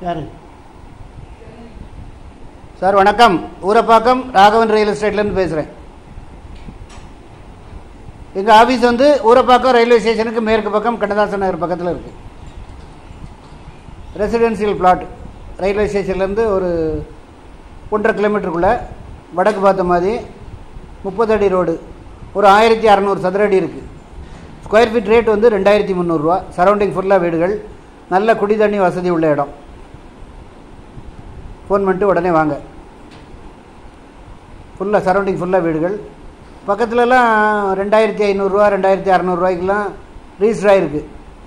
யாரு சார் வணக்கம் ஊரப்பாக்கம் ராகவன் ரியல் எஸ்டேட்லேருந்து பேசுகிறேன் எங்கள் ஆஃபீஸ் வந்து ஊரப்பாக்கம் ரயில்வே ஸ்டேஷனுக்கு மேற்கு பக்கம் கண்ணதாசன் நகர் பக்கத்தில் இருக்குது ரெசிடென்சியல் பிளாட் ரயில்வே ஸ்டேஷன்லேருந்து ஒரு ஒன்றரை கிலோமீட்டருக்குள்ளே வடக்கு பார்த்த மாதிரி முப்பது அடி ரோடு ஒரு ஆயிரத்தி அறநூறு சதுர அடி இருக்குது ஸ்கொயர் ஃபீட் ரேட் வந்து ரெண்டாயிரத்தி முந்நூறுரூவா சரௌண்டிங் ஃபுல்லாக வீடுகள் நல்ல குடி தண்ணி வசதி உள்ள இடம் ஃபோன் பண்ணிட்டு உடனே வாங்க ஃபுல்லாக சரௌண்டிங் ஃபுல்லாக வீடுகள் பக்கத்துலலாம் ரெண்டாயிரத்தி ஐநூறுரூவா ரெண்டாயிரத்தி அறநூறுவாய்க்கெலாம் ரிஜிஸ்டர் ஆகிருக்கு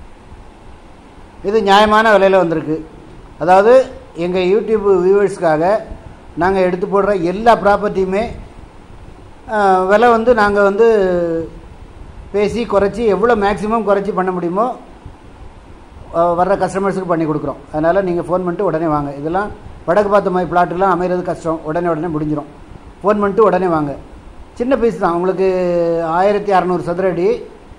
இது நியாயமான விலையில் வந்திருக்கு அதாவது எங்கள் யூடியூப் வியூவர்ஸ்க்காக நாங்கள் எடுத்து போடுற எல்லா ப்ராப்பர்ட்டியுமே விலை வந்து நாங்கள் வந்து பேசி குறைச்சி எவ்வளோ மேக்ஸிமம் குறைச்சி பண்ண முடியுமோ அஹ், வர்ற கஸ்டமர்ஸுக்கு பண்ணி கொடுக்குறோம் அதனால் நீங்கள் ஃபோன் பண்ணிட்டு உடனே வாங்க இதெல்லாம் வடக்கு பார்த்த மாதிரி பிளாட்டுலாம் அமைகிறது கஷ்டம் உடனே உடனே முடிஞ்சிடும் ஃபோன் பண்ணிட்டு உடனே வாங்க சின்ன பீஸ் தான் உங்களுக்கு ஆயிரத்தி அறநூறு சதுர அடி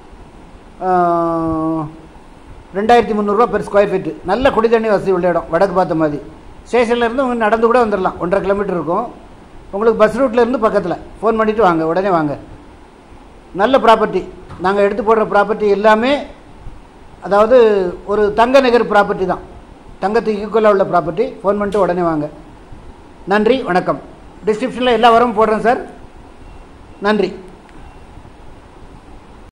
அஹ், ரெண்டாயிரத்தி முந்நூறுரூவா பெர் ஸ்கொயர் ஃபீட்டு நல்ல குடி தண்ணி வசதி உள்ள இடம் வடக்கு பார்த்த மாதிரி ஸ்டேஷன்லேருந்து உங்க நடந்து கூட வந்துடலாம் ஒன்றரை கிலோமீட்டர் இருக்கும் உங்களுக்கு பஸ் ரூட்ல இருந்து பக்கத்தில் ஃபோன் பண்ணிவிட்டு வாங்க உடனே வாங்க நல்ல ப்ராப்பர்ட்டி நாங்கள் எடுத்து போடுற ப்ராப்பர்ட்டி எல்லாமே அதாவது ஒரு தங்க நகர் ப்ராப்பர்ட்டி தான் தங்கத்துக்கு ஈக்குவலாக உள்ள ப்ராப்பர்ட்டி ஃபோன் பண்ணிட்டு உடனே வாங்க நன்றி வணக்கம் டிஸ்கிரிப்ஷனில் எல்லா வரவும் போடுறேன் சார் நன்றி